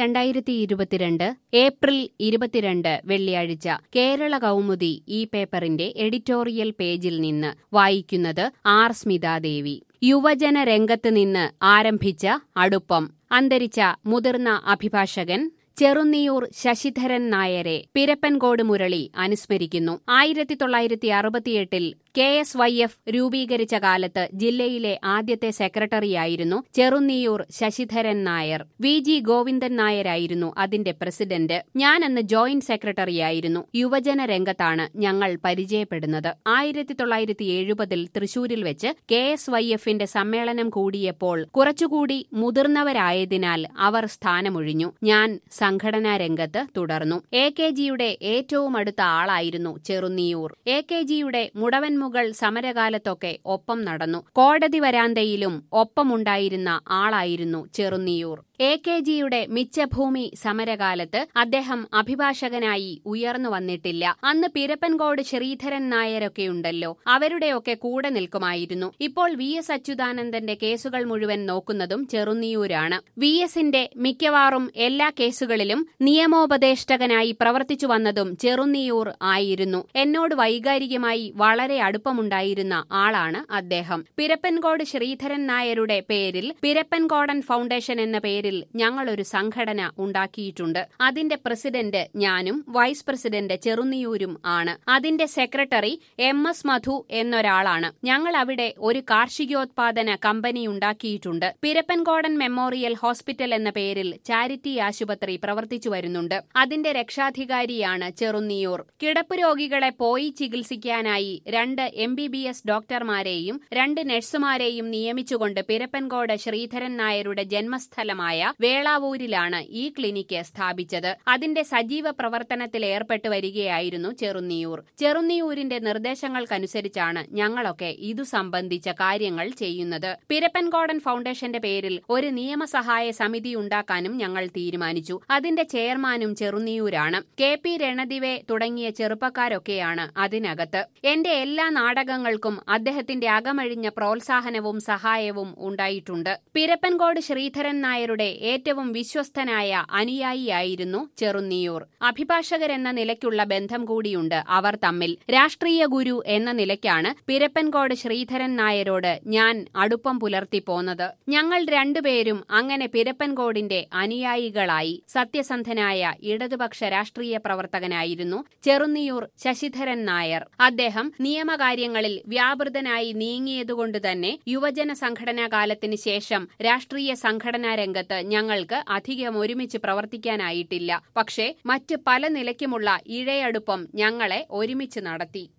രണ്ടായിരത്തി ഇരുപത്തിരണ്ട് ഏപ്രിൽ ഇരുപത്തിരണ്ട് വെള്ളിയാഴ്ച കേരള കൗമുദി ഈ പേപ്പറിന്റെ എഡിറ്റോറിയൽ പേജിൽ നിന്ന് വായിക്കുന്നത് ആർ സ്മിതാദേവി യുവജന രംഗത്ത് നിന്ന് ആരംഭിച്ച അടുപ്പം അന്തരിച്ച മുതിർന്ന അഭിഭാഷകൻ ചെറുന്നിയൂർ ശശിധരൻ നായരെ പിരപ്പൻകോട് മുരളി അനുസ്മരിക്കുന്നു ആയിരത്തി തൊള്ളായിരത്തി അറുപത്തിയെട്ടിൽ കെ എസ് വൈ എഫ് രൂപീകരിച്ച കാലത്ത് ജില്ലയിലെ ആദ്യത്തെ സെക്രട്ടറിയായിരുന്നു ചെറുന്നിയൂർ ശശിധരൻ നായർ വി ജി ഗോവിന്ദൻ നായരായിരുന്നു അതിന്റെ പ്രസിഡന്റ് ഞാൻ അന്ന് ജോയിന്റ് സെക്രട്ടറിയായിരുന്നു യുവജന രംഗത്താണ് ഞങ്ങൾ പരിചയപ്പെടുന്നത് ആയിരത്തി തൊള്ളായിരത്തി എഴുപതിൽ തൃശൂരിൽ വെച്ച് കെ എസ് വൈ എഫിന്റെ സമ്മേളനം കൂടിയപ്പോൾ കുറച്ചുകൂടി മുതിർന്നവരായതിനാൽ അവർ സ്ഥാനമൊഴിഞ്ഞു ഞാൻ സംഘടനാ രംഗത്ത് തുടർന്നു എ കെ ജിയുടെ ഏറ്റവും അടുത്ത ആളായിരുന്നു ചെറുന്നിയൂർ എ കെ ജിയുടെ മുടവൻ മുകൾ സമരകാലത്തൊക്കെ ഒപ്പം നടന്നു കോടതി വരാന്തയിലും ഒപ്പമുണ്ടായിരുന്ന ആളായിരുന്നു ചെറുന്നിയൂർ എ കെ ജിയുടെ മിച്ചഭൂമി സമരകാലത്ത് അദ്ദേഹം അഭിഭാഷകനായി ഉയർന്നു വന്നിട്ടില്ല അന്ന് പിരപ്പൻകോട് ശ്രീധരൻ നായരൊക്കെയുണ്ടല്ലോ അവരുടെയൊക്കെ കൂടെ നിൽക്കുമായിരുന്നു ഇപ്പോൾ വി എസ് അച്യുതാനന്ദന്റെ കേസുകൾ മുഴുവൻ നോക്കുന്നതും ചെറുന്നിയൂരാണ് വി എസിന്റെ മിക്കവാറും എല്ലാ കേസുകളിലും നിയമോപദേഷ്ടകനായി പ്രവർത്തിച്ചു വന്നതും ചെറുന്നിയൂർ ആയിരുന്നു എന്നോട് വൈകാരികമായി വളരെ അടുപ്പമുണ്ടായിരുന്ന ആളാണ് അദ്ദേഹം പിരപ്പൻകോട് ശ്രീധരൻ നായരുടെ പേരിൽ പിരപ്പൻകോടൻ ഫൗണ്ടേഷൻ എന്ന പേരിൽ ഞങ്ങളൊരു സംഘടന ഉണ്ടാക്കിയിട്ടുണ്ട് അതിന്റെ പ്രസിഡന്റ് ഞാനും വൈസ് പ്രസിഡന്റ് ചെറുന്നിയൂരും ആണ് അതിന്റെ സെക്രട്ടറി എം എസ് മധു എന്നൊരാളാണ് ഞങ്ങൾ അവിടെ ഒരു കാർഷികോത്പാദന കമ്പനി ഉണ്ടാക്കിയിട്ടുണ്ട് പിരപ്പൻകോടൻ മെമ്മോറിയൽ ഹോസ്പിറ്റൽ എന്ന പേരിൽ ചാരിറ്റി ആശുപത്രി പ്രവർത്തിച്ചു വരുന്നുണ്ട് അതിന്റെ രക്ഷാധികാരിയാണ് ചെറുന്നിയൂർ കിടപ്പ് രോഗികളെ പോയി ചികിത്സിക്കാനായി രണ്ട് എം ബി ബി എസ് ഡോക്ടർമാരെയും രണ്ട് നഴ്സുമാരെയും നിയമിച്ചുകൊണ്ട് പിരപ്പൻകോട് ശ്രീധരൻ നായരുടെ ജന്മസ്ഥലമായ വേളാവൂരിലാണ് ഈ ക്ലിനിക്ക് സ്ഥാപിച്ചത് അതിന്റെ സജീവ പ്രവർത്തനത്തിൽ ഏർപ്പെട്ടു വരികയായിരുന്നു ചെറുന്നിയൂർ ചെറുന്നിയൂരിന്റെ നിർദ്ദേശങ്ങൾക്കനുസരിച്ചാണ് ഞങ്ങളൊക്കെ ഇതു സംബന്ധിച്ച കാര്യങ്ങൾ ചെയ്യുന്നത് പിരപ്പൻകോടൻ ഫൗണ്ടേഷന്റെ പേരിൽ ഒരു നിയമസഹായ സമിതി ഉണ്ടാക്കാനും ഞങ്ങൾ തീരുമാനിച്ചു അതിന്റെ ചെയർമാനും ചെറുന്നിയൂരാണ് കെ പി രണദിവെ തുടങ്ങിയ ചെറുപ്പക്കാരൊക്കെയാണ് അതിനകത്ത് എന്റെ എല്ലാ നാടകങ്ങൾക്കും അദ്ദേഹത്തിന്റെ അകമഴിഞ്ഞ പ്രോത്സാഹനവും സഹായവും ഉണ്ടായിട്ടുണ്ട് പിരപ്പൻകോട് ശ്രീധരൻ നായരുടെ ഏറ്റവും വിശ്വസ്തനായ അനുയായിയായിരുന്നു ചെറുന്നിയൂർ അഭിഭാഷകരെന്ന നിലയ്ക്കുള്ള ബന്ധം കൂടിയുണ്ട് അവർ തമ്മിൽ രാഷ്ട്രീയ ഗുരു എന്ന നിലയ്ക്കാണ് പിരപ്പൻകോട് ശ്രീധരൻ നായരോട് ഞാൻ അടുപ്പം പുലർത്തി പോന്നത് ഞങ്ങൾ രണ്ടുപേരും അങ്ങനെ പിരപ്പൻകോടിന്റെ അനുയായികളായി സത്യസന്ധനായ ഇടതുപക്ഷ രാഷ്ട്രീയ പ്രവർത്തകനായിരുന്നു ചെറുന്നിയൂർ ശശിധരൻ നായർ അദ്ദേഹം നിയമകാര്യങ്ങളിൽ വ്യാപൃതനായി നീങ്ങിയതുകൊണ്ട് തന്നെ യുവജന സംഘടനാ കാലത്തിന് ശേഷം രാഷ്ട്രീയ സംഘടനാ രംഗത്ത് ഞങ്ങൾക്ക് അധികം ഒരുമിച്ച് പ്രവർത്തിക്കാനായിട്ടില്ല പക്ഷേ മറ്റ് പല നിലയ്ക്കുമുള്ള ഇഴയടുപ്പം ഞങ്ങളെ ഒരുമിച്ച് നടത്തി